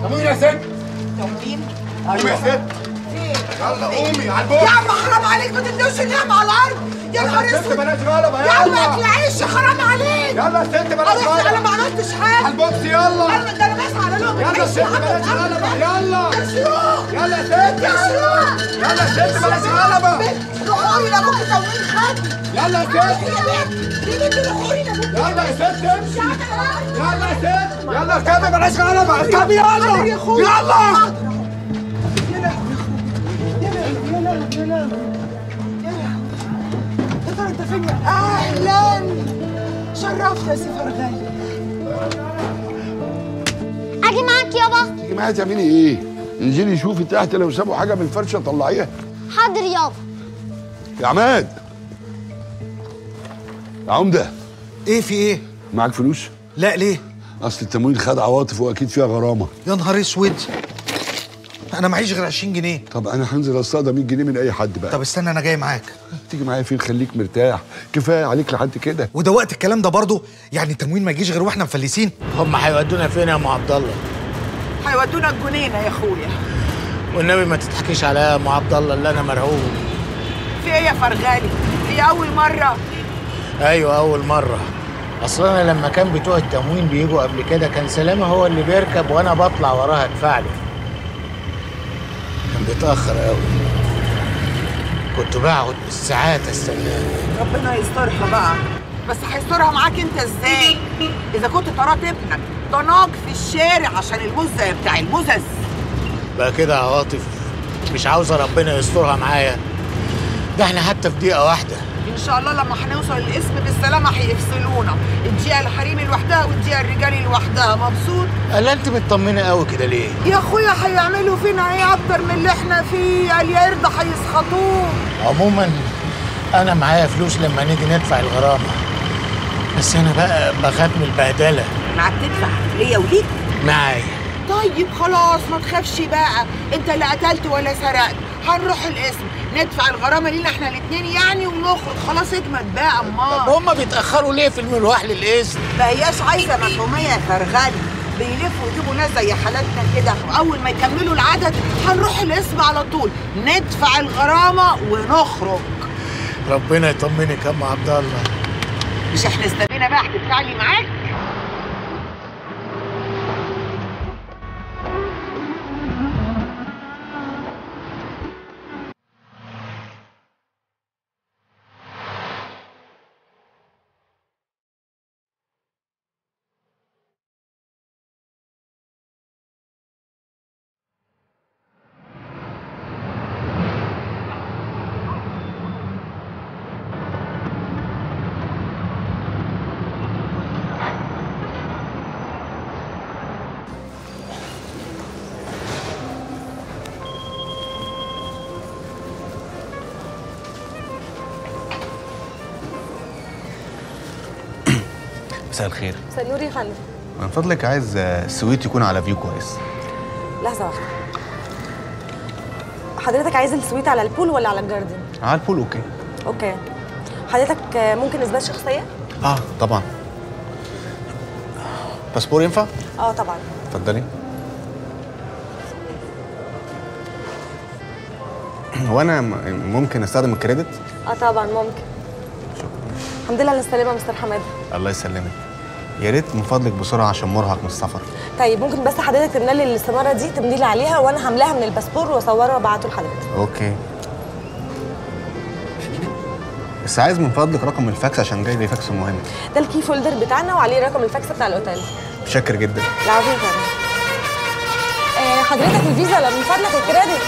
تموين يا ست تموين قومي يا ست يلا قومي على البوكس يا عم حرام عليك ما تدوش النعمة على الارض يا نهار يلا يا ست اسود بلاش غلبة يا عم يلا اكل عيش حرام عليك يلا يا ست بلاش خلاص انا غلبة ما عملتش على حاجة البوكس يلا انا ده انا بس على لقمة يلا يا عيش ست يا عم بلاش اتعامل غلبة معاك. يلا يا شروق يلا يا ست يا شروق يلا يا ست بلاش غلبة روحوا لي ابوك تموين خد يلا يا ست يا بنت يا بنت روحوا لي ابوك يلا يا ست امشي يا يلا يا ست يلا اركبي بلاش غلبة اركبي يلا يلا يا ترى انت فين يا- اهلا شرفت يا سي فرغالي اجي معاك يابا تيجي معايا تعملي ايه؟ انزلي شوفي تحت لو سابوا حاجه من الفرشه طلعيها حاضر يابا يا عماد يا عمده ايه في ايه؟ معاك فلوس؟ لا ليه؟ اصل التموين خد عواطف واكيد فيها غرامه يا نهار اسود انا معيش غير 20 جنيه طب انا هنزل اصطاد 100 جنيه من اي حد بقى طب استنى انا جاي معاك تيجي معايا فين خليك مرتاح كفايه عليك لحد كده وده وقت الكلام ده برضه يعني التموين ما يجيش غير واحنا مفلسين هم هيودونا فين يا ام عبد الله هيودونا الجنينة يا اخويا والنبي ما تضحكيش عليا يا ام عبد الله اللي انا مرعوب في ايه يا فرغالي هي اول مرة ايوه اول مره اصل انا لما كان بتوع التموين بيجوا قبل كده كان سلامه هو اللي بيركب وانا بطلع وراه ادفع له كان بيتاخر قوي كنت بقعد بالساعات استناه ربنا يسترها بقى بس هيسترها معاك انت ازاي اذا كنت طرات ابنك ضناك في الشارع عشان المزة بتاع المزز بقى كده عواطف مش عاوزه ربنا يسترها معايا ده احنا حتى في دقيقه واحده ان شاء الله لما هنوصل الاسم بالسلامة هيفصلونا الدقيقة الحريمي لوحدها والدقيقة الرجالي لوحدها مبسوط قال انت مطمنه قوي كده ليه يا اخويا هيعملوا فينا ايه اكتر من اللي احنا فيه قال يا يرضى هيسخطوه عموما انا معايا فلوس لما نيجي ندفع الغرامه بس انا بقى بخاف من البهدله معاك تدفع ليا وليك معايا طيب خلاص ما تخافش بقى انت لا قتلت ولا سرقت هنروح القسم ندفع الغرامه لينا احنا الاثنين يعني ونخرج خلاص اجمد بقى طب امال هما بيتاخروا ليه في المروح للقسم ما هياش عايزه مفهوميه يا فرغالي بيلفوا يجيبوا ناس زي حالاتنا كده واول ما يكملوا العدد هنروح القسم على طول ندفع الغرامه ونخرج ربنا يطمنك يا ام عبد الله مش احنا استنينا بقى هتدفع لي معاك مساء الخير سنور يا فندم من فضلك عايز آه، السويت يكون على فيو كويس لحظة واحدة حضرتك عايز السويت على البول ولا على الجاردن؟ على البول اوكي اوكي حضرتك آه، ممكن اثبات شخصية؟ اه طبعا باسبور ينفع اه طبعا اتفضلي هو انا م- ممكن استخدم الكريدت اه طبعا ممكن الحمد لله على السلامة يا مستر حماد الله يسلمك يا ريت من فضلك بسرعه عشان مرهق من السفر طيب ممكن بس حضرتك تملى لي الاستمارة دي تملي لي عليها وانا هملاها من الباسبور واصورها وابعته لحضرتك اوكي بس عايز من فضلك رقم الفاكس عشان جاي لي فاكس مهم ده الكي فولدر بتاعنا وعليه رقم الفاكس بتاع الاوتيل متشكر جدا العظيم فعلا آه حضرتك الفيزا لا من فضلك الكريدت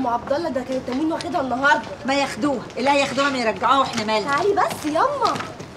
ام عبد الله ده كان التمرين واخدها النهارده ما ياخدوها اللي هياخدوها ما يرجعوها واحنا مالنا تعالي بس يما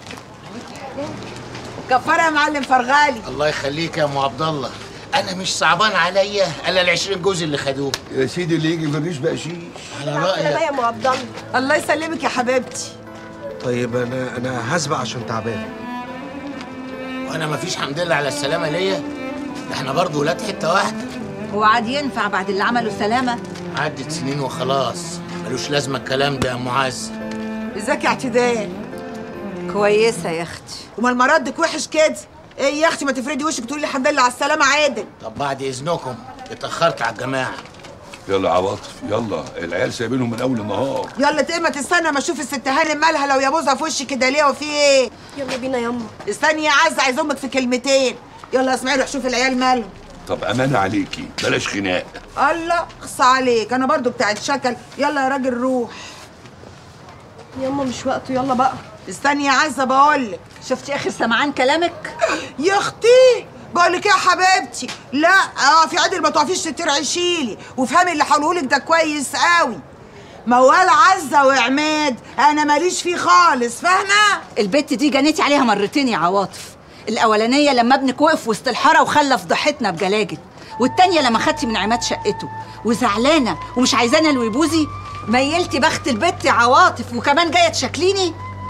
كفاره يا معلم فرغالي الله يخليك يا ام عبد الله انا مش صعبان عليا الا ال 20 جوز اللي خدوه يا سيدي اللي يجي في الريش بقشيش على سلامة رايك يا ام عبد الله الله يسلمك يا حبيبتي طيب انا انا هسبق عشان تعبان وانا مفيش حمد لله على السلامه ليا ده احنا برضه ولاد حته واحده هو عاد ينفع بعد اللي عمله سلامه عدت سنين وخلاص ملوش لازمه الكلام ده يا ام معز ازيك يا اعتدال كويسه يا اختي امال مردك وحش كده ايه يا اختي ما تفردي وشك تقولي الحمد لله على السلامه عادل طب بعد اذنكم اتاخرت على الجماعه يلا يا عواطف يلا العيال سايبينهم من اول النهار يلا تقل ما تستنى ما اشوف الست هانم مالها لو يبوظها في وشي كده ليه وفي ايه يلا بينا يما استني يا عز عايز امك في كلمتين يلا يا اسماعيل روح شوف العيال مالهم طب امانه عليكي بلاش خناق الله خص عليك انا برضو بتاعت شكل يلا يا راجل روح يما مش وقته يلا بقى استني يا عزه بقولك شفتي اخر سمعان كلامك يا اختي بقولك ايه يا حبيبتي لا اه في عدل ما تقفيش ترعشيلي وافهمي اللي هقولهولك ده كويس قوي موال عزه وعماد انا ماليش فيه خالص فاهمه البت دي جنيتي عليها مرتين يا عواطف الاولانيه لما ابنك وقف وسط الحاره وخلى فضحتنا بجلاجل والتانيه لما خدتي من عماد شقته وزعلانه ومش عايزانا الويبوزي ميلتي بخت البت يا عواطف وكمان جايه تشكليني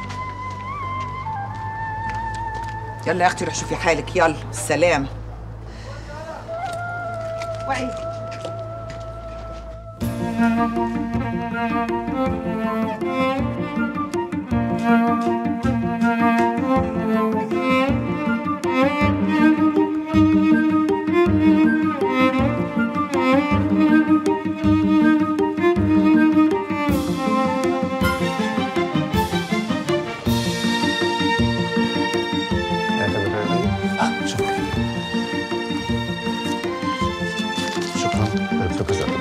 يلا يا اختي روح شوفي حالك يلا السلام وعيد آه، شكرا شكرا شكرا شكرا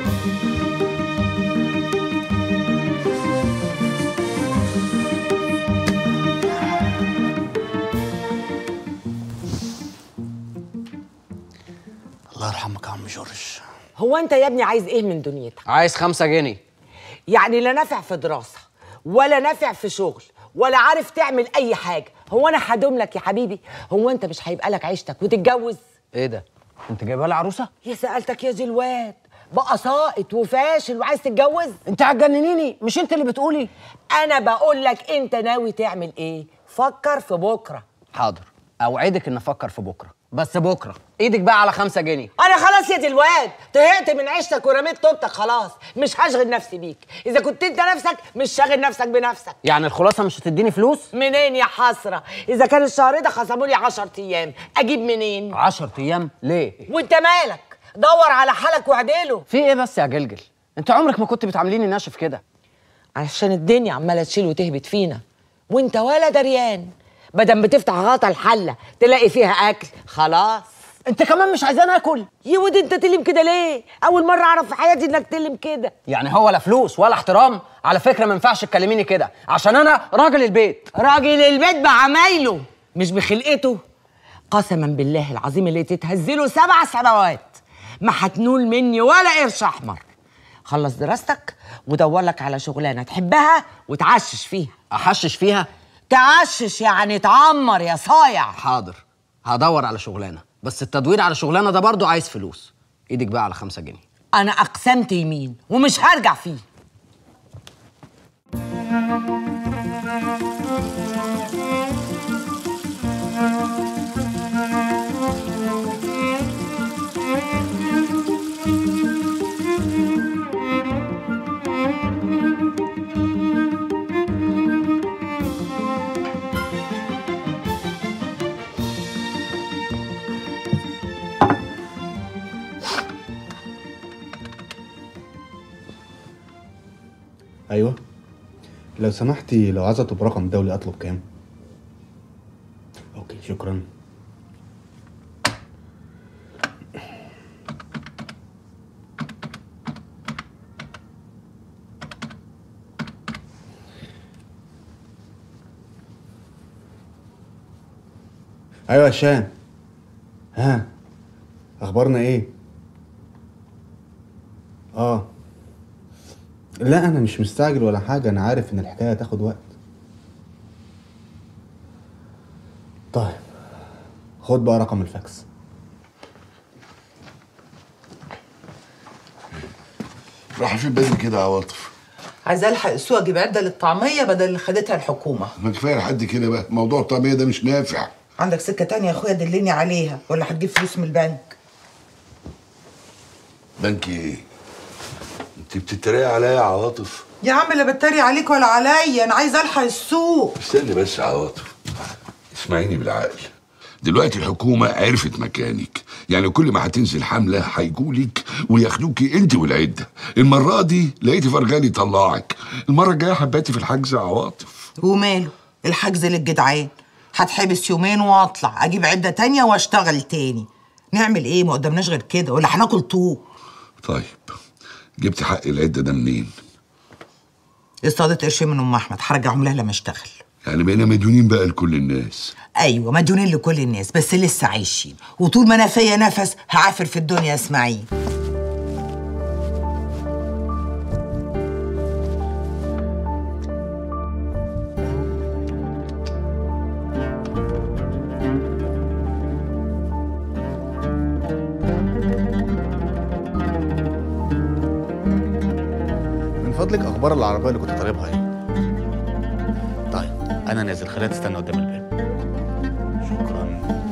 الله يرحمك يا عم جورج هو انت يا ابني عايز ايه من دنيتك عايز خمسة جنيه يعني لا نافع في دراسه ولا نافع في شغل ولا عارف تعمل اي حاجه هو انا هدوم لك يا حبيبي هو انت مش هيبقى لك عيشتك وتتجوز ايه ده؟ انت جايبها لي عروسة؟ يا سالتك يا جلواد بقى ساقط وفاشل وعايز تتجوز انت هتجننيني مش انت اللي بتقولي انا بقول لك انت ناوي تعمل ايه فكر في بكره حاضر اوعدك ان افكر في بكره بس بكره ايدك بقى على خمسة جنيه انا خلاص يا دلواد طهقت من عيشتك ورميت طوبتك خلاص مش هشغل نفسي بيك اذا كنت انت نفسك مش شاغل نفسك بنفسك يعني الخلاصه مش هتديني فلوس منين يا حسره اذا كان الشهر ده خصموا لي 10 ايام اجيب منين 10 ايام ليه وانت مالك دور على حالك واعدله في ايه بس يا جلجل انت عمرك ما كنت بتعامليني ناشف كده عشان الدنيا عماله تشيل وتهبط فينا وانت ولا دريان بدل بتفتح غطا الحله تلاقي فيها اكل خلاص انت كمان مش عايزاني اكل يا ود انت تلم كده ليه اول مره اعرف في حياتي انك تلم كده يعني هو لا فلوس ولا احترام على فكره ما ينفعش تكلميني كده عشان انا راجل البيت راجل البيت بعمايله مش بخلقته قسما بالله العظيم اللي تتهزله سبع سنوات ما هتنول مني ولا قرش احمر خلص دراستك ودور لك على شغلانه تحبها وتعشش فيها احشش فيها تعشش يعني تعمر يا صايع حاضر هدور على شغلانه بس التدوير على شغلانه ده برضو عايز فلوس ايدك بقى على خمسة جنيه انا اقسمت يمين ومش هرجع فيه ايوه لو سمحتي لو عايزه اطلب رقم دولي اطلب كام اوكي شكرا ايوه يا هشام ها اخبارنا ايه اه لا انا مش مستعجل ولا حاجه انا عارف ان الحكايه هتاخد وقت طيب خد بقى رقم الفاكس راح فين بدري كده يا عواطف عايزه الحق السوق اجيب عده للطعميه بدل اللي خدتها الحكومه ما كفايه لحد كده بقى موضوع الطعميه ده مش نافع عندك سكه تانية يا اخويا دلني عليها ولا هتجيب فلوس من البنك بنك ايه انت بتتريق عليا يا عواطف يا عم لا بتريق عليك ولا عليا انا عايزه الحق السوق استني بس يا عواطف اسمعيني بالعقل دلوقتي الحكومة عرفت مكانك يعني كل ما هتنزل حملة هيجولك وياخدوكي انت والعدة المرة دي لقيتي فرغاني طلعك المرة الجاية حبيتي في الحجز يا عواطف وماله الحجز للجدعان هتحبس يومين واطلع اجيب عده تانية واشتغل تاني نعمل ايه ما قدامناش غير كده ولا هناكل طوب طيب جبت حق العدة ده منين اصطادت قرشين من ام احمد هرجعهم لها لما اشتغل يعني بقينا مديونين بقى لكل الناس ايوه مديونين لكل الناس بس لسه عايشين وطول ما انا فيا نفس هعافر في الدنيا يا اسماعيل من فضلك اخبار العربيه اللي كنت طالبها ايه طيب انا نازل خليها تستنى قدام الباب شكرا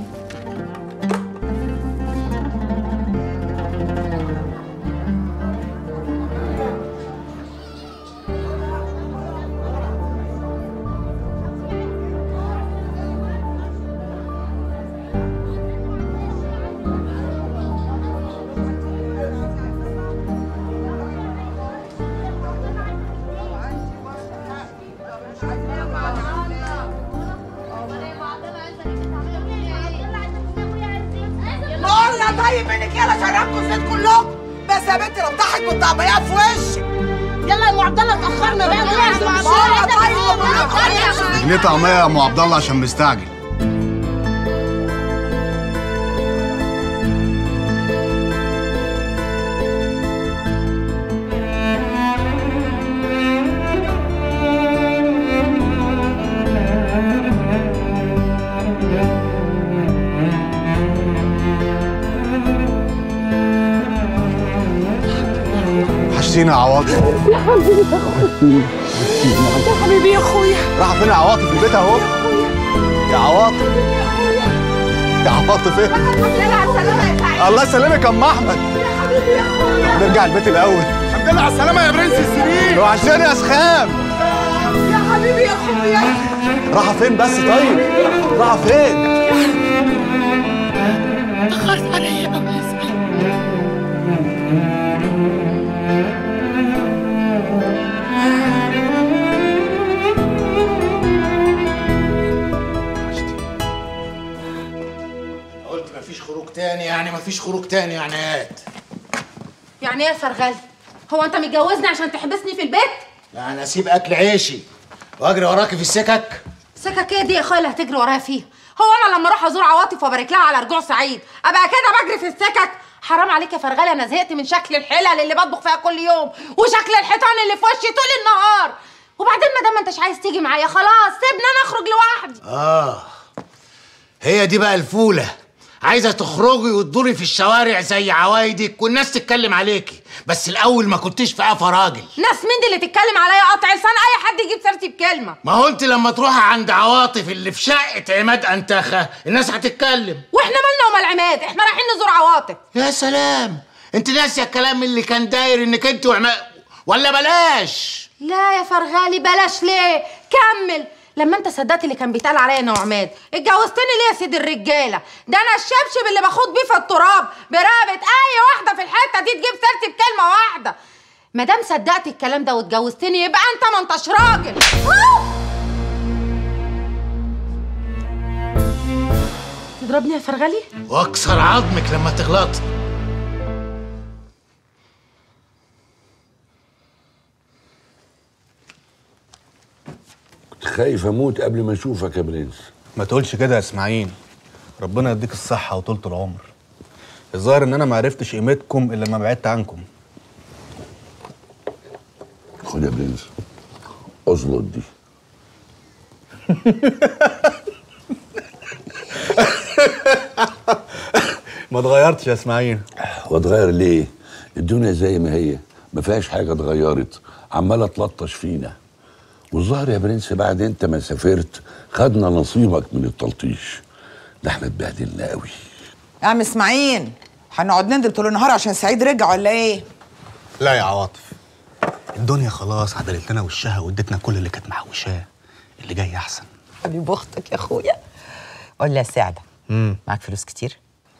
قلنا طيب منك يلا شربكوا الزيت كلكم بس يا بنتي لو ضحك بالطعميه في وشك يلا يا ام عبد الله اتاخرنا بقى بقولنا طيب بقولنا جنيه طعميه يا ام عبد الله عشان مستعجل وحشتينا يا عواطف يا حبيبي يا اخويا راح فين يا عواطف البيت اهو يا عواطف يا عواطف ايه الله يسلمك يا ام احمد نرجع البيت الاول الحمد لله على السلامه يا برنس السنين وحشتني يا سخام يا حبيبي يا اخويا راح فين بس طيب راح فين اتاخرت عليا قوي يا اسماعيل قلت مفيش خروج تاني يعني مفيش خروج تاني يعني هات يعني ايه يا فرغلي هو انت متجوزني عشان تحبسني في البيت لا انا اسيب اكل عيشي واجري وراكي في السكك سكك ايه دي يا اخويا اللي هتجري ورايا فيها هو انا لما اروح ازور عواطف وابارك لها على رجوع سعيد ابقى كده بجري في السكك حرام عليك يا فرغلي انا زهقت من شكل الحلل اللي بطبخ فيها كل يوم وشكل الحيطان اللي في وشي طول النهار وبعدين ما دام ما انتش عايز تيجي معايا خلاص سيبني انا اخرج لوحدي اه هي دي بقى الفولة عايزة تخرجي وتدوري في الشوارع زي عوايدك والناس تتكلم عليكي بس الأول ما كنتش في قفا راجل ناس مين دي اللي تتكلم عليا قطع لسان اي حد يجيب سيرتي بكلمه ما هو انت لما تروحي عند عواطف اللي في شقة عماد أنتخة الناس هتتكلم واحنا مالنا ومال عماد احنا رايحين نزور عواطف يا سلام انت ناسية الكلام اللي كان داير انك انت وعماد ولا بلاش لا يا فرغالي بلاش ليه كمل لما انت صدقت اللي كان بيتقال عليا انا وعماد اتجوزتني ليه يا سيد الرجاله ده انا الشبشب اللي باخد بيه في التراب برقبه اي واحده في الحته دي تجيب سيرتي بكلمه واحده ما دام صدقت الكلام ده واتجوزتني يبقى انت ما انتش راجل تضربني يا فرغلي واكسر عظمك لما تغلط كنت خايف اموت قبل ما اشوفك يا برنس ما تقولش كده يا اسماعيل ربنا يديك الصحة وطولة العمر الظاهر ان انا ما عرفتش قيمتكم الا لما بعدت عنكم خد يا برنس اظبط دي ما اتغيرتش يا اسماعيل واتغير ليه الدنيا زي ما هي ما فيهاش حاجه اتغيرت عماله تلطش فينا والظاهر يا برنس بعد انت ما سافرت خدنا نصيبك من التلطيش ده احنا اتبهدلنا قوي يا عم اسماعيل هنقعد ندل طول النهار عشان سعيد رجع ولا ايه؟ لا يا عواطف الدنيا خلاص عدلت لنا وشها وادتنا كل اللي كانت محوشاه اللي جاي احسن حبيب اختك يا اخويا قول لي يا سعده امم معاك فلوس كتير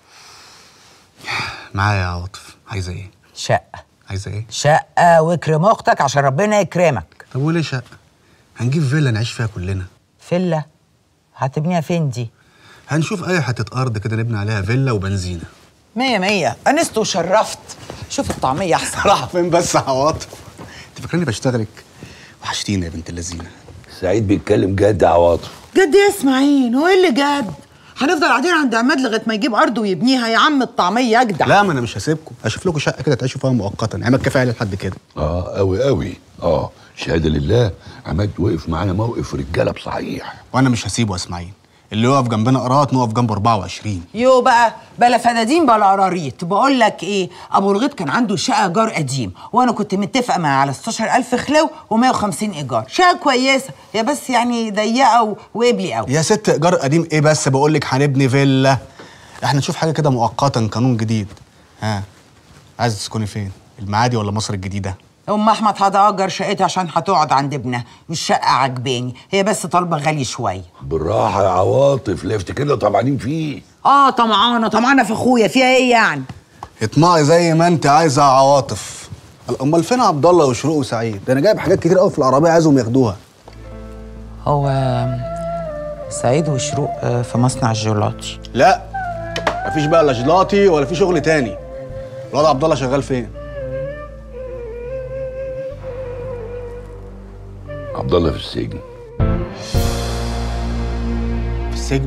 معايا يا عواطف عايزه ايه شقه عايزه ايه شقه واكرم اختك عشان ربنا يكرمك طب وليه شقه هنجيب فيلا نعيش فيها كلنا فيلا هتبنيها فين دي هنشوف اي حته ارض كده نبني عليها فيلا وبنزينه مية مية أنست وشرفت شوف الطعمية أحسن راح فين بس يا عواطف انت فاكراني بشتغلك وحشتينا يا بنت اللذينه سعيد بيتكلم جد يا عواطف جد يا اسماعيل هو إيه اللي جد؟ هنفضل قاعدين عند عماد لغاية ما يجيب أرض ويبنيها يا عم الطعمية أجدع لا ما انا مش هسيبكم اشوف لكم شقه كده تعيشوا فيها مؤقتا عماد كفايه لحد كده اه قوي قوي اه شهاده لله عماد وقف معانا موقف رجاله بصحيح وانا مش هسيبه يا اسماعيل اللي يقف جنبنا قراط نقف جنبه 24 يو بقى بلا فدادين بلا قراريط بقول لك ايه ابو الغيط كان عنده شقه ايجار قديم وانا كنت متفقه معاه على 16000 خلو و150 ايجار شقه كويسه هي بس يعني ضيقه و- وقبلي قوي يا ست ايجار قديم ايه بس بقول لك هنبني فيلا احنا نشوف حاجه كده مؤقتا قانون جديد ها عايز تسكني فين المعادي ولا مصر الجديده ام احمد هتأجر شقتي عشان هتقعد عند ابنها والشقه عجباني هي بس طالبه غالي شويه بالراحه يا عواطف لا افتكرنا طمعانين فيه اه طمعانه طمعانه في اخويا فيها ايه يعني اطمعي زي ما انت عايزه يا عواطف امال فين عبد الله وشروق وسعيد ده انا جايب حاجات كتير قوي في العربيه عايزهم ياخدوها هو سعيد وشروق آه، في مصنع الجيلاتي لا مفيش بقى لا جلاطي ولا في شغل تاني الواد عبد الله شغال فين عبد الله في السجن في السجن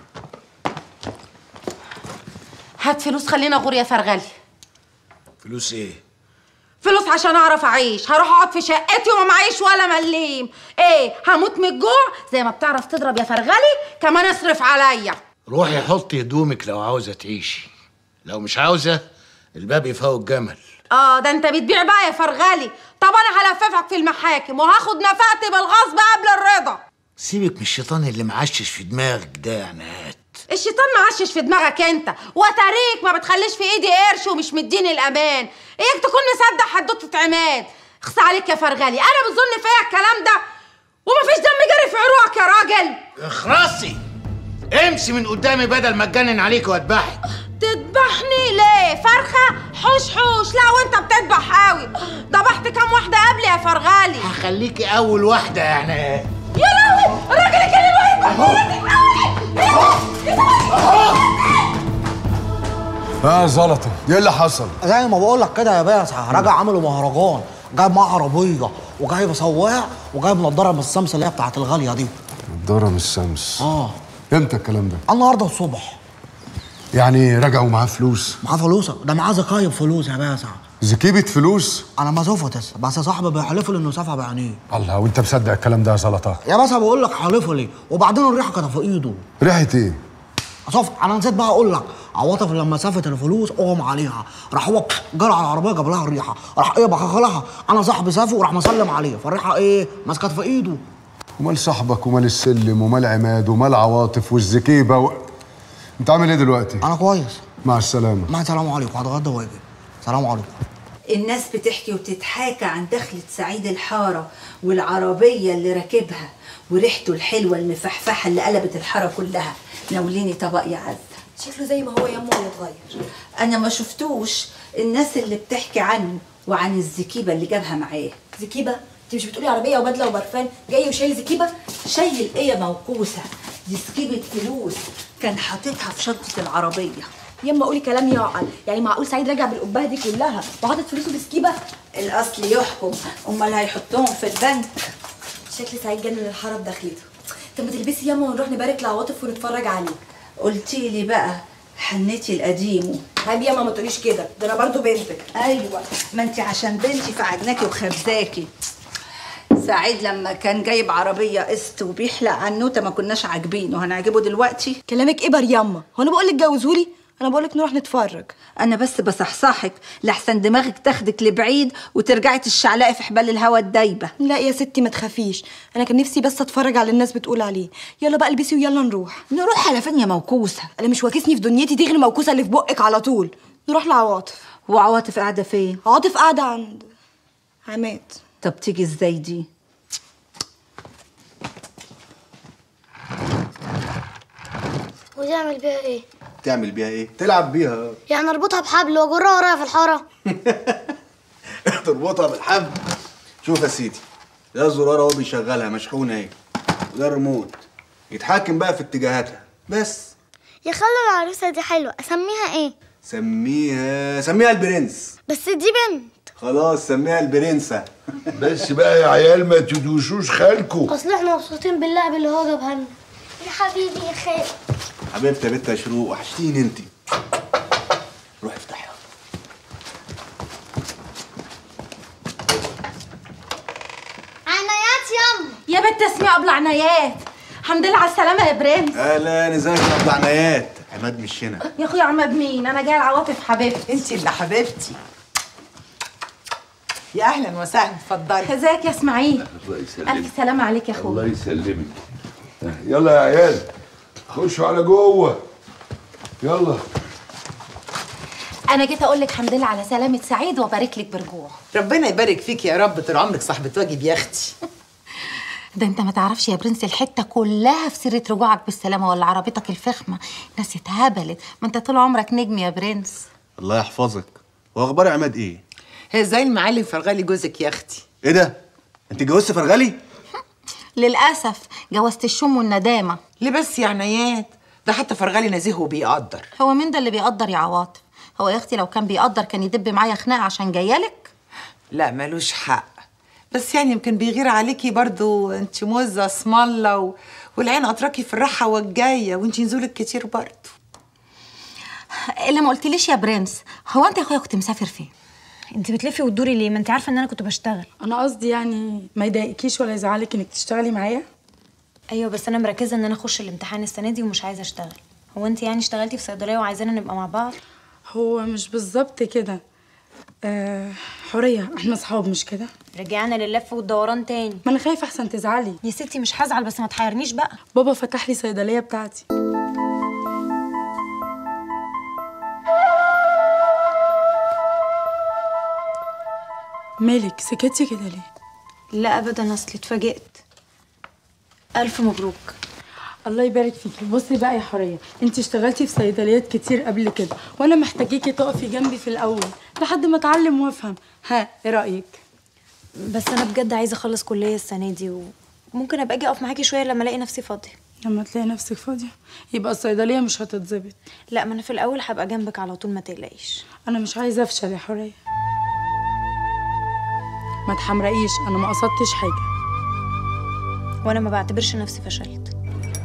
هات فلوس خلينا غور يا فرغلي فلوس ايه فلوس عشان اعرف اعيش هروح اقعد في شقتي وما معيش ولا مليم ايه هموت من الجوع زي ما بتعرف تضرب يا فرغلي كمان اصرف عليا روحي حطي هدومك لو عاوزه تعيشي لو مش عاوزه الباب يفوق الجمل اه ده انت بتبيع بقى يا فرغلي طب انا هلففك في المحاكم وهاخد نفقتي بالغصب قبل الرضا سيبك من الشيطان اللي معشش في دماغك ده يا عناد الشيطان معشش في دماغك انت وتاريك ما بتخليش في ايدي قرش ومش مديني الامان اياك تكون مصدق حدوته عماد اخص عليك يا فرغلي انا بتظن فيا الكلام ده ومفيش دم جري في عروقك يا راجل اخرسي امشي من قدامي بدل ما اتجنن عليك واتبعك تذبحني ليه فرخه حوش حوش لا وانت بتذبح قوي ذبحت كام واحده قبلي يا فرغالي هخليكي اول واحده يا عناد يا لهوي الراجل الكريم اه زلطه ايه اللي حصل؟ زي ما بقول لك كده يا باشا راجع عملوا مهرجان جايب معاه عربيه وجايب سواق وجايب نضاره من السمس اللي هي بتاعت الغاليه دي الدارة من الشمس اه امتى الكلام ده؟ النهارده الصبح يعني رجعوا معاه فلوس معاه فلوس ده معاه زكايب فلوس يا باشا زكيبة فلوس؟ انا ما شفتش بس صاحبي بيحلف لي انه شافها بعينيه الله وانت مصدق الكلام ده يا زلطه يا باشا بقول لك حلف لي وبعدين الريحه كانت في ايده ريحة ايه؟ شوف انا نسيت بقى اقول لك عواطف لما شافت الفلوس اغم عليها راح هو جرى على العربيه جاب لها الريحه راح ايه بقى لها انا صاحبي شافه وراح مسلم عليه فالريحه ايه مسكت في ايده ومال صاحبك ومال السلم ومال عماد ومال عواطف والزكيبة و... انت عامل ايه دلوقتي؟ انا كويس مع السلامة مع السلام عليكم هتغدى واجي سلام عليكم الناس بتحكي وتتحاكى عن دخلة سعيد الحارة والعربية اللي راكبها وريحته الحلوة المفحفحة اللي قلبت الحارة كلها ناوليني طبق يا عزة شكله زي ما هو يا ولا اتغير أنا ما شفتوش الناس اللي بتحكي عنه وعن الزكيبة اللي جابها معاه زكيبه انت مش بتقولي عربيه وبدله وبرفان جاي وشايل زكيبه شايل ايه يا موقوسة دي زكيبة فلوس كان حاططها في شنطة العربية يما قولي كلام يعقل يعني معقول سعيد راجع بالقبه دي كلها وحاطط فلوسه في سكيبه الأصل يحكم أمال هيحطهم في البنك شكل سعيد جنن الحاره بدخلته طب ما تلبسي يما ونروح نبارك لعواطف ونتفرج عليه قلتي لي بقى حنتي القديم عيب يما ما تقوليش كده ده انا برضو بنتك ايوه ما انت عشان بنتي فعجناكي وخبزاكي سعيد لما كان جايب عربيه قسط وبيحلق عنوته ما كناش عاجبينه هنعجبه دلوقتي كلامك ايه برياما هو انا بقول لك جوزولي انا بقول لك نروح نتفرج انا بس بصحصحك لحسن دماغك تاخدك لبعيد وترجعي تشعلقي في حبال الهوا الدايبه لا يا ستي ما تخافيش انا كان نفسي بس اتفرج على الناس بتقول عليه يلا بقى البسي ويلا نروح نروح على فين يا موكوسه انا مش واكسني في دنيتي دي غير الموكوسه اللي في بقك على طول نروح لعواطف وعواطف قاعده فين عواطف قاعده عند عماد طب تيجي ازاي دي وتعمل بيها ايه؟ تعمل بيها ايه تلعب بيها يعني اربطها بحبل واجرها ورايا في الحاره تربطها بالحبل شوف يا سيدي ده الزرار اهو بيشغلها مشحونه اهي وده الريموت يتحكم بقى في اتجاهاتها بس يا خالة العروسه دي حلوه اسميها ايه؟ سميها سميها البرنس بس دي بنت خلاص سميها البرنسة بس بقى يا عيال ما تدوشوش خالكوا اصل احنا مبسوطين باللعب اللي هو جابها لنا يا حبيبي يا خال حبيبتي يا بنت يا شروق وحشتيني انت روح افتحها عنايات ياما يا بنت اسمي قبل عنايات الحمد لله على السلامه يا برنس اهلا ازيك يا ابو عنايات عماد مش هنا يا اخويا عماد مين انا جايه العواطف حبيبتي انت اللي حبيبتي يا اهلا وسهلا اتفضلي ازيك يا اسماعيل الله يسلمك الف سلامه عليك يا الله اخويا يسلمك يلا يا عيال خشوا على جوه يلا انا جيت اقول لك الحمد لله على سلامه سعيد وابارك لك برجوع ربنا يبارك فيك يا رب طول عمرك صاحبة واجب يا اختي ده انت ما تعرفش يا برنس الحته كلها في سيره رجوعك بالسلامه ولا عربيتك الفخمه الناس اتهبلت ما انت طول عمرك نجم يا برنس الله يحفظك واخبار عماد ايه هي زي المعلم فرغالي جوزك يا اختي ايه ده انت اتجوزت فرغلي للاسف جوزت الشم والندامه ليه بس يا عنايات ده حتى فرغالي نزيه وبيقدر هو مين ده اللي بيقدر يا عواطف هو يا اختي لو كان بيقدر كان يدب معايا خناقه عشان جايالك لا ملوش حق بس يعني يمكن بيغير عليكي برضو انت موزة اسم الله و... والعين قطراكي في الراحة والجاية وانت نزولك كتير برضو اللي ما قلتليش يا برنس هو انت يا اخويا كنت مسافر فين انت بتلفي وتدوري ليه ما انت عارفه ان انا كنت بشتغل انا قصدي يعني ما يضايقكيش ولا يزعلك انك تشتغلي معايا ايوه بس انا مركزه ان انا اخش الامتحان السنه دي ومش عايزه اشتغل هو انت يعني اشتغلتي في صيدليه وعايزانا نبقى مع بعض هو مش بالظبط كده آه حوريه احنا اصحاب مش كده رجعنا للف والدوران تاني ما انا خايفه احسن تزعلي يا ستي مش هزعل بس ما تحيرنيش بقى بابا فتح لي صيدليه بتاعتي مالك سكتي كده ليه لا ابدا اصلي اتفاجئت الف مبروك الله يبارك فيكي بصي بقى يا حوريه انت اشتغلتي في صيدليات كتير قبل كده وانا محتاجاكي تقفي جنبي في الاول لحد ما اتعلم وافهم ها ايه رايك بس انا بجد عايزه اخلص كليه السنه دي وممكن ابقى اجي اقف معاكي شويه لما الاقي نفسي فاضيه لما تلاقي نفسك فاضيه يبقى الصيدليه مش هتتظبط لا ما انا في الاول هبقى جنبك على طول ما تقلقيش انا مش عايزه افشل يا حوريه ما تحمرقيش انا ما قصدتش حاجه وانا ما بعتبرش نفسي فشلت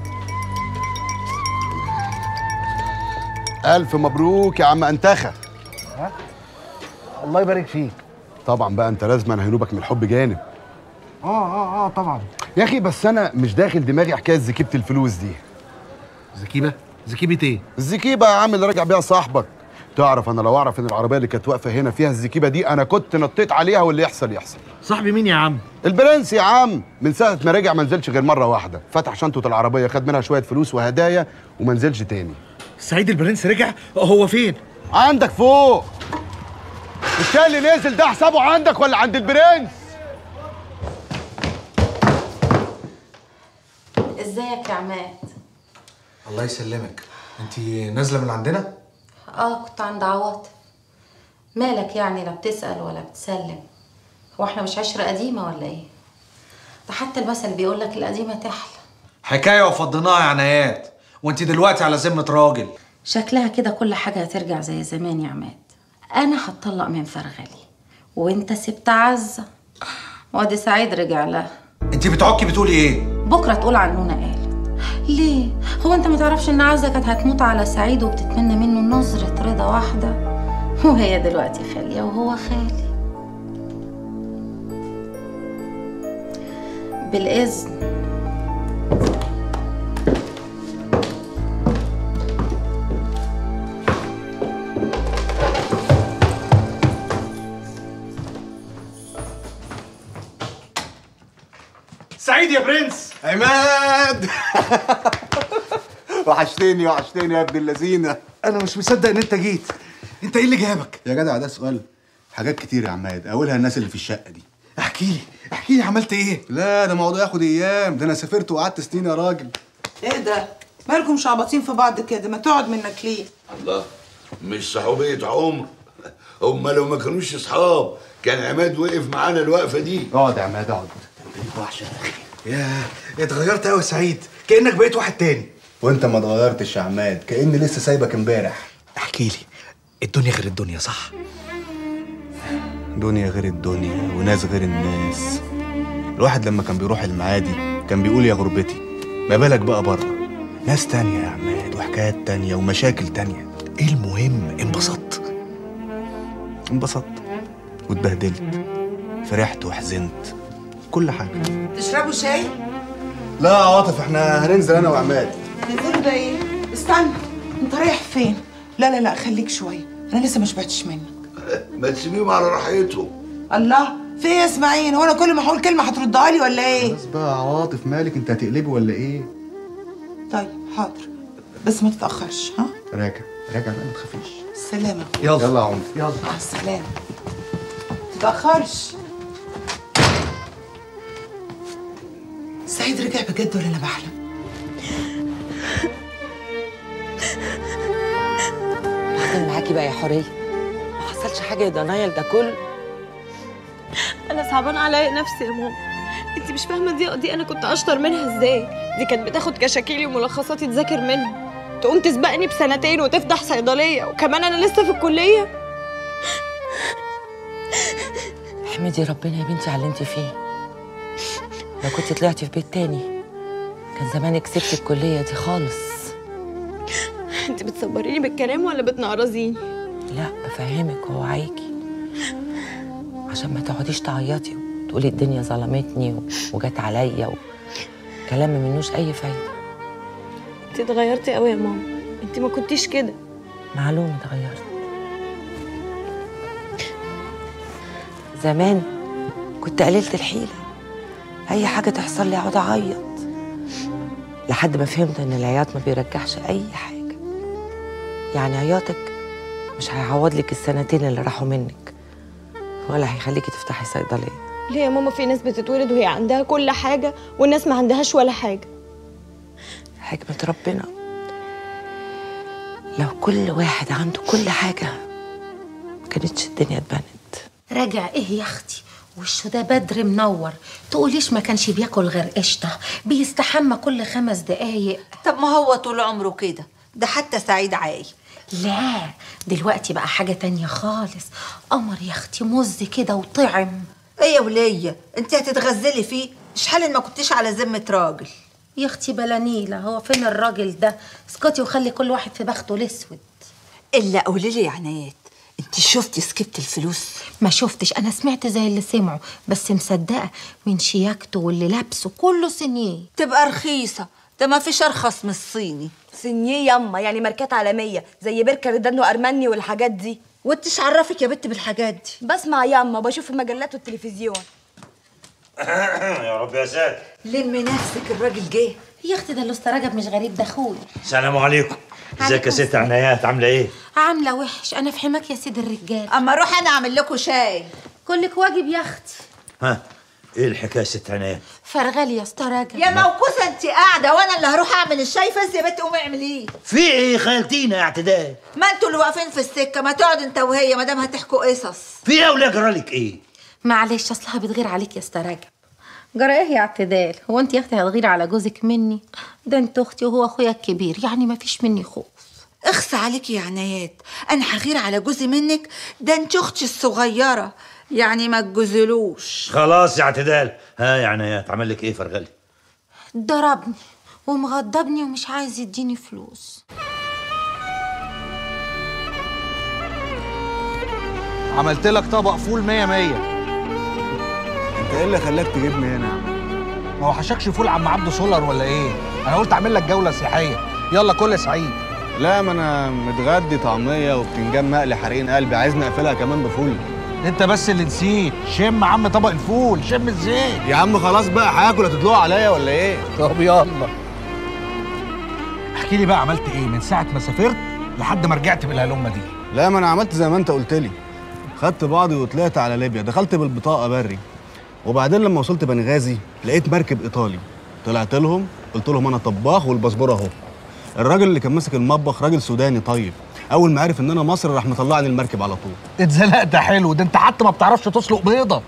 ألف مبروك يا عم أنتخة الله يبارك فيك طبعا بقى أنت لازم هينوبك من الحب جانب اه اه اه طبعا يا أخي بس أنا مش داخل دماغي حكاية زكيبة الفلوس دي زكيبة؟ زكيبة إيه؟ الزكيبة يا عم اللي راجع بيها صاحبك تعرف أنا لو أعرف إن العربية اللي كانت واقفة هنا فيها الزكيبة دي أنا كنت نطيت عليها واللي يحصل يحصل صاحبي مين يا عم؟ البرنس يا عم من ساعة ما رجع ما نزلش غير مرة واحدة فتح شنطة العربية خد منها شوية فلوس وهدايا وما نزلش تاني سعيد البرنس رجع هو فين؟ عندك فوق الشاي اللي نزل ده حسابه عندك ولا عند البرنس ازيك يا عماد الله يسلمك انت نازله من عندنا اه كنت عند عواطف مالك يعني لا بتسأل ولا بتسلم هو احنا مش عشرة قديمة ولا ايه ده حتى المثل بيقول لك القديمة تحلى حكايه وفضيناها يا عنايات وانت دلوقتي على ذمه راجل شكلها كده كل حاجة هترجع زي زمان يا عماد أنا هتطلق من فرغلي وأنت سبت عزة وادي سعيد رجع لها انت بتعكي بتقولي ايه بكرة تقول عنونا قالت ليه؟ هو أنت ما تعرفش إن عزة كانت هتموت على سعيد وبتتمنى منه نظرة رضا واحدة وهي دلوقتي خالية وهو خالي بالاذن سعيد يا برنس عماد وحشتني وحشتني يا ابن اللذينه انا مش مصدق ان انت جيت انت ايه اللي جابك يا جدع ده سؤال حاجات كتير يا عماد اولها الناس اللي في الشقه دي احكي لي احكي لي عملت ايه لا ده موضوع ياخد ايام ده انا سافرت وقعدت سنين يا راجل ايه ده مالكم شعبطين في بعض كده ما تقعد منك ليه الله مش صحوبية عمر هما لو ما كانوش اصحاب كان عماد وقف معانا الوقفة دي اقعد يا عماد اقعد وحشه يا اتغيرت قوي يا سعيد كانك بقيت واحد تاني وانت ما اتغيرتش يا عماد كاني لسه سايبك امبارح احكي لي الدنيا غير الدنيا صح دنيا غير الدنيا وناس غير الناس الواحد لما كان بيروح المعادي كان بيقول يا غربتي ما بالك بقى بره ناس تانية يا عماد وحكايات تانية ومشاكل تانية ايه المهم انبسطت انبسطت واتبهدلت فرحت وحزنت كل حاجة تشربوا شاي لا يا عاطف احنا هننزل انا وعماد نزلوا ده ايه استنى انت رايح فين لا لا لا خليك شويه انا لسه ما شبعتش منك ما تسيبيهم على راحتهم الله في ايه يا اسماعيل هو انا كل ما اقول كلمه هتردها لي ولا ايه بس بقى يا عاطف مالك انت هتقلبي ولا ايه طيب حاضر بس ما تتاخرش ها راجع راجع بقى ما تخافيش سلامه يلا يلا يا عمر يلا مع السلامه ما تتاخرش سعيد رجع بجد ولا انا بحلم بعدين معاكي بقى يا حوريه ما حصلش حاجه يا دنايل ده كله انا صعبان عليا نفسي يا ماما انت مش فاهمه دي دي انا كنت اشطر منها ازاي دي كانت بتاخد كشاكيلي وملخصاتي تذاكر منها تقوم تسبقني بسنتين وتفتح صيدليه وكمان انا لسه في الكليه احمدي ربنا يا بنتي على اللي انت فيه لو كنت طلعتي في بيت تاني كان زمانك سبتي الكليه دي خالص انت بتصبريني بالكلام ولا بتنقرزيني لا بفهمك ووعيكي عشان ما تقعديش تعيطي وتقولي الدنيا ظلمتني و- وجت عليا وكلام ما منوش اي فايده انت اتغيرتي قوي يا ماما انت ما كنتيش كده معلومه اتغيرت زمان كنت قليلة الحيلة أي حاجة تحصل لي أقعد أعيط لحد ما فهمت إن العياط ما بيرجعش أي حاجة يعني عياطك مش هيعوض لك السنتين اللي راحوا منك ولا هيخليكي تفتحي صيدلية ليه يا ماما في ناس بتتولد وهي عندها كل حاجه والناس ما عندهاش ولا حاجه حكمة ربنا لو كل واحد عنده كل حاجة ما كانتش الدنيا اتبنت راجع ايه يا اختي وشه ده بدر منور تقوليش ما كانش بياكل غير قشطه بيستحمى كل خمس دقايق طب ما هو طول عمره كده ده حتى سعيد عاي لا دلوقتي بقى حاجه تانية خالص قمر يا اختي مز كده وطعم ايه يا وليه انت هتتغزلي فيه مش حال ما كنتيش على ذمه راجل يا اختي بلانيلا هو فين الراجل ده اسكتي وخلي كل واحد في بخته الاسود الا قولي لي يا عنايات انت شفتي سكبت الفلوس ما شفتش انا سمعت زي اللي سمعوا بس مصدقه من شياكته واللي لابسه كله سنيه تبقى رخيصه ده ما فيش ارخص من الصيني سنيه يما يعني ماركات عالميه زي بيركا ريدانو ارماني والحاجات دي وانتش عرفك يا بنت بالحاجات دي بسمع يما بشوف في المجلات والتلفزيون يا رب يا ساتر لم نفسك الراجل جه يا اختي ده الاستاذ رجب مش غريب ده اخويا السلام عليكم ازيك يا ست عنايات عامله ايه عامله وحش انا في حماك يا سيد الرجال اما اروح انا اعمل لكم شاي كلك واجب يا اختي ها ايه الحكايه يا ست عنايات فرغلي يا اسطى رجب يا موكوسه انت قاعده وانا اللي هروح اعمل الشاي فز يا بنت قومي اعمليه في ايه خالتينا يا اعتدال ما انتوا اللي واقفين في السكه ما تقعد انت وهي ما دام هتحكوا قصص في ايه ولا جرالك ايه معلش اصلها بتغير عليك يا اسطى رجب جرى ايه يا اعتدال هو انت يا اختي هتغيري على جوزك مني ده انت اختي وهو اخويا الكبير يعني ما فيش مني خوف اخس عليكي يا عنايات انا هغير على جوزي منك ده انت اختي الصغيره يعني ما تجوزلوش خلاص يا اعتدال ها يا عنايات عمل لك ايه فرغلي ضربني ومغضبني ومش عايز يديني فلوس عملت لك طبق فول 100 100 انت ايه اللي خلاك تجيبني هنا يا عم ما وحشكش فول عم عبده سولر ولا ايه انا قلت اعمل لك جوله سياحيه يلا كل يا سعيد لا ما انا متغدي طعميه وبتنجان مقلي حرقين قلبي عايز نقفلها كمان بفول انت بس اللي نسيت شم عم طبق الفول شم الزيت يا عم خلاص بقى هاكل هتطلعوا عليا ولا ايه طب يلا احكي لي بقى عملت ايه من ساعه ما سافرت لحد ما رجعت بالهلمه دي لا ما انا عملت زي ما انت قلت لي خدت بعضي وطلعت على ليبيا دخلت بالبطاقه بري وبعدين لما وصلت بنغازي لقيت مركب ايطالي طلعت لهم قلت لهم انا طباخ والباسبور اهو الراجل اللي كان ماسك المطبخ راجل سوداني طيب اول ما عرف ان انا مصري راح مطلعني المركب على طول اتزنقت حلو ده انت حتى ما بتعرفش تسلق بيضه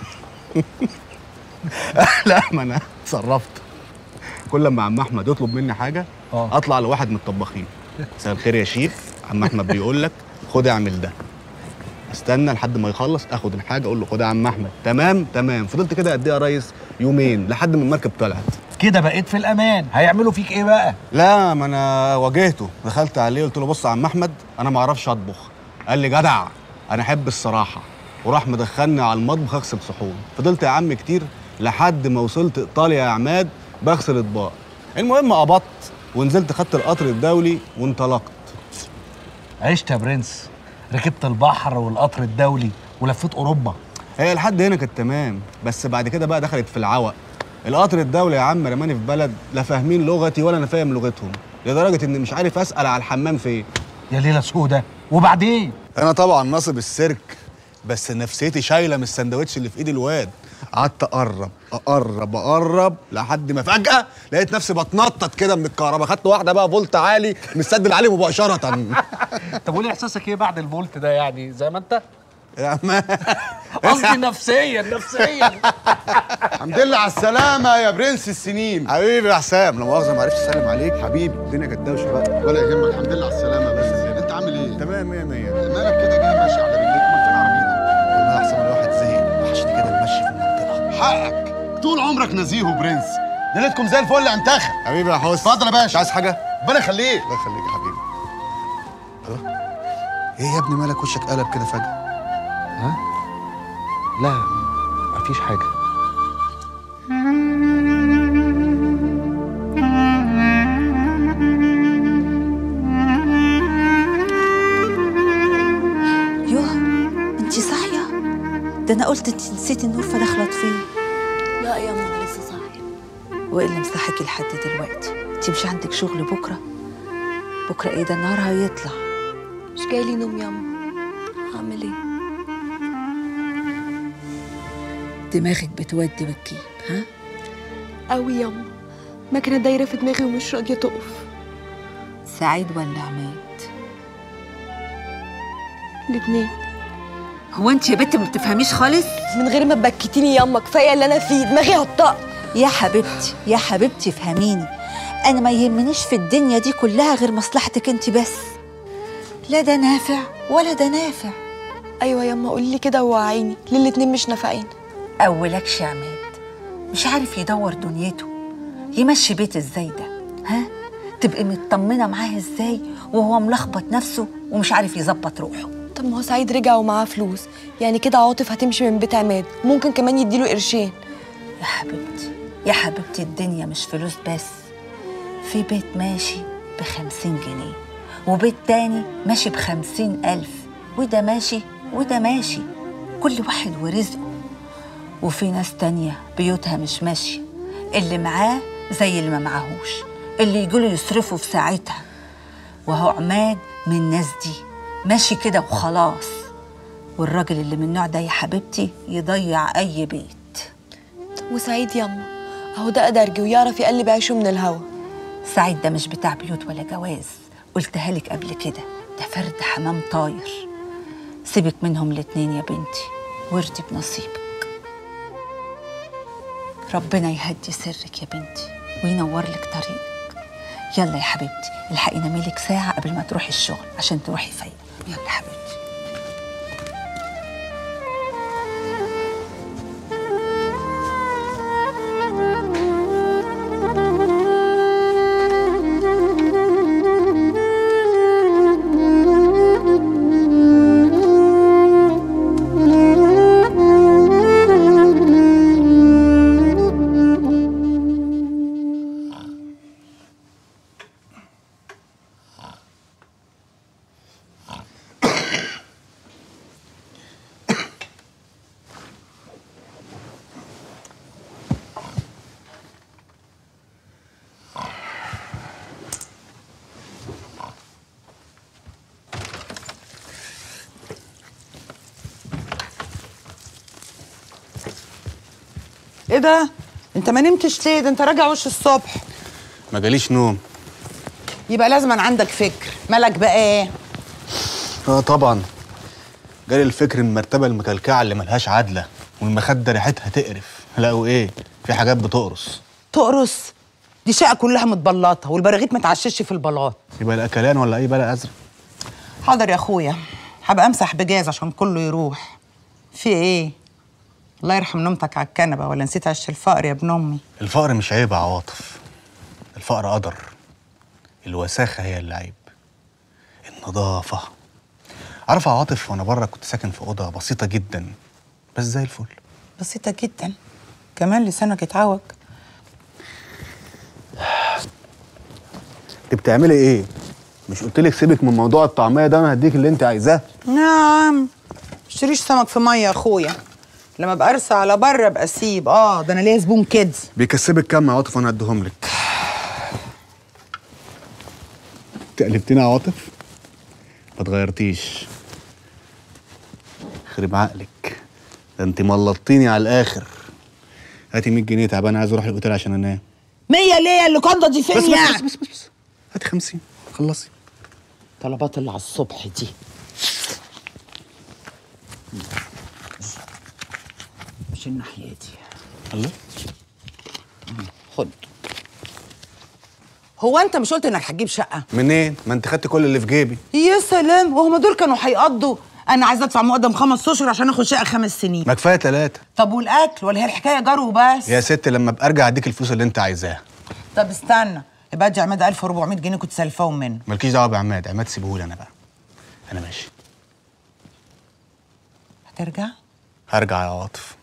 لا ما انا اتصرفت كل لما عم احمد يطلب مني حاجه آه. اطلع لواحد من الطباخين مساء الخير يا شيف عم احمد بيقول لك خد اعمل ده استنى لحد ما يخلص اخد الحاجه اقول له خد يا عم احمد تمام تمام فضلت كده قد ايه يا ريس يومين لحد ما المركب طلعت كده بقيت في الامان هيعملوا فيك ايه بقى لا ما انا واجهته دخلت عليه قلت له بص يا عم احمد انا ما اعرفش اطبخ قال لي جدع انا احب الصراحه وراح مدخلني على المطبخ اغسل صحون فضلت يا عم كتير لحد ما وصلت ايطاليا يا عماد بغسل اطباق المهم قبضت ونزلت خدت القطر الدولي وانطلقت عشت يا برنس ركبت البحر والقطر الدولي ولفيت اوروبا هي لحد هنا كانت تمام بس بعد كده بقى دخلت في العوق القطر الدولي يا عم رماني في بلد لا فاهمين لغتي ولا انا فاهم لغتهم لدرجه اني مش عارف اسال على الحمام فين يا ليله سودة وبعدين انا طبعا ناصب السيرك بس نفسيتي شايله من السندوتش اللي في ايد الواد قعدت اقرب اقرب اقرب لحد ما فجاه لقيت نفسي بتنطط كده من الكهرباء خدت واحده بقى فولت عالي من السد العالي مباشره طب قولي احساسك ايه بعد الفولت ده يعني زي ما انت يا عم قصدي نفسيا نفسيا الحمد لله على السلامة يا برنس السنين حبيبي يا حسام لا مؤاخذة ما عرفتش اسلم عليك حبيبي الدنيا كانت دوشة بقى ولا يهمك الحمد لله على السلامة يا برنس انت عامل ايه؟ تمام مية مية مالك كده جاي ماشي على رجليك امال فين عربيتك؟ والله احسن الواحد زهق وحشني كده المشي في المنطقة حقك طول عمرك نزيه وبرنس ليلتكم زي الفل يا انتخب حبيبي يا حسن اتفضل يا باشا مش عايز حاجة؟ ربنا يخليك الله يخليك يا حبيبي الله ايه يا ابني مالك وشك قلب كده فجأة؟ ها؟ لا مفيش حاجة يوه انتي صاحية ده انا قلت انتي نسيتي النور فداخلة فيه لا يا ماما لسه صاحية وايه اللي مصحيكي لحد دلوقتي انتي مش عندك شغل بكرة بكرة ايه ده النهار هيطلع مش جايلي نوم يا ماما هعمل ايه دماغك بتودي وتجيب ها قوي ياما مكنة دايرة في دماغي ومش راضية تقف سعيد ولا عماد الاتنين هو انت يا بنت ما بتفهميش خالص من غير ما تبكتيني ياما كفاية اللي أنا فيه دماغي هتطق يا حبيبتي يا حبيبتي فهميني انا ما يهمنيش في الدنيا دي كلها غير مصلحتك انت بس لا ده نافع ولا ده نافع أيوة ياما قولي لي كده ووعيني ليه الاتنين مش نافعين اولكش يا عماد مش عارف يدور دنيته يمشي بيت ازاي ده ها تبقي مطمنه معاه ازاي وهو ملخبط نفسه ومش عارف يظبط روحه طب ما هو سعيد رجع ومعاه فلوس يعني كده عاطف هتمشي من بيت عماد ممكن كمان يديله قرشين يا حبيبتي يا حبيبتي الدنيا مش فلوس بس في بيت ماشي بخمسين جنيه وبيت تاني ماشي بخمسين ألف وده ماشي وده ماشي كل واحد ورزقه وفي ناس تانية بيوتها مش ماشية اللي معاه زي اللي ما معاهوش اللي يجولوا يصرفوا في ساعتها وهو عماد من الناس دي ماشي كده وخلاص والراجل اللي من النوع ده يا حبيبتي يضيع أي بيت وسعيد ياما اهو ده أدرجي ويعرف يقلب عيشه من الهوا سعيد ده مش بتاع بيوت ولا جواز قلتها لك قبل كده ده فرد حمام طاير سيبك منهم الاتنين يا بنتي واردي بنصيبك ربنا يهدي سرك يا بنتي وينور لك طريقك يلا يا حبيبتي الحقي نامي لك ساعة قبل ما تروحي الشغل عشان تروحي فايقة يلا يا حبيبتي ايه ده انت ما نمتش ليه ده انت راجع وش الصبح ما جاليش نوم يبقى لازم عندك فكر مالك بقى ايه اه طبعا جالي الفكر من المرتبه المكلكعه اللي ملهاش عدله والمخده ريحتها تقرف لا وايه في حاجات بتقرص تقرص دي شقه كلها متبلطه والبراغيث ما تعشش في البلاط يبقى الاكلان ولا اي بلا ازرق حاضر يا اخويا هبقى امسح بجاز عشان كله يروح في ايه الله يرحم نومتك على الكنبه ولا نسيت عش الفقر يا ابن امي الفقر مش عيب يا عواطف الفقر قدر الوساخه هي اللي عيب النظافه عارف يا عاطف وانا بره كنت ساكن في اوضه بسيطه جدا بس زي الفل بسيطه جدا كمان لسانك اتعوج انت بتعملي ايه مش قلت لك سيبك من موضوع الطعميه ده انا هديك اللي انت عايزاه نعم مشتريش سمك في ميه يا اخويا لما ابقى ارسى على بره ابقى اسيب اه ده انا ليا زبون كيدز بيكسبك كام يا عاطف وانا هديهم لك تقلبتني يا عاطف ما اتغيرتيش خرب عقلك ده انت ملطتيني على الاخر هاتي 100 جنيه تعبان عايز اروح الاوتيل عشان انام مية ليه اللي كندا دي فين بس- بس- يعني بس- بس- بس. هاتي 50 خلصي طلبات اللي على الصبح دي مش الناحيه دي الله خد هو انت مش قلت انك هتجيب شقه منين ما انت خدت كل اللي في جيبي يا سلام وهم دول كانوا هيقضوا انا عايزه ادفع مقدم خمس اشهر عشان اخد شقه خمس سنين ما كفايه ثلاثه طب والاكل ولا هي الحكايه جار وبس يا ست لما ابقى ارجع اديك الفلوس اللي انت عايزاها طب استنى يبقى ادي عماد 1400 جنيه كنت سلفاهم منه مالكيش دعوه بعماد عماد سيبهولي انا بقى انا ماشي هترجع هرجع يا عاطف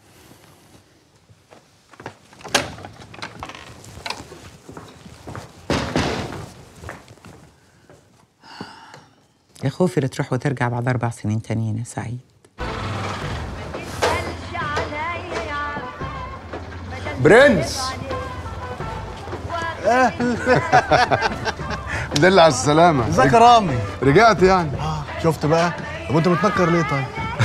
يا خوفي لا تروح وترجع بعد اربع سنين تانيين يا سعيد برنس دل على السلامة ازيك يا رامي رجعت يعني شفت بقى طب انت متنكر ليه طيب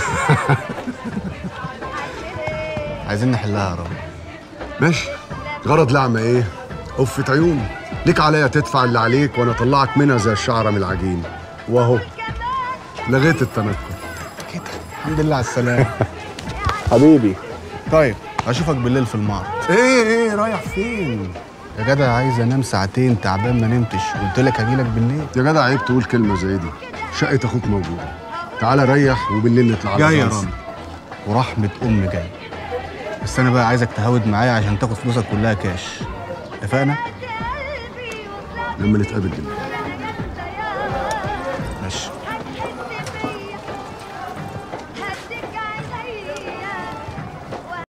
عايزين نحلها يا رامي ماشي غرض لعمة ايه؟ قفة عيون ليك عليا تدفع اللي عليك وانا اطلعك منها زي الشعرة من العجين واهو لغيت التنكر الحمد لله على السلامه حبيبي طيب اشوفك بالليل في المعرض ايه ايه رايح فين؟ يا جدع عايز انام ساعتين تعبان ما نمتش قلت لك هجيلك بالليل يا جدع عيب تقول كلمة زي دي شقة اخوك موجودة تعالى ريح وبالليل نطلع على جاي يا الغاز. رامي ورحمة أم جاي بس أنا بقى عايزك تهود معايا عشان تاخد فلوسك كلها كاش اتفقنا؟ لما نتقابل بالليل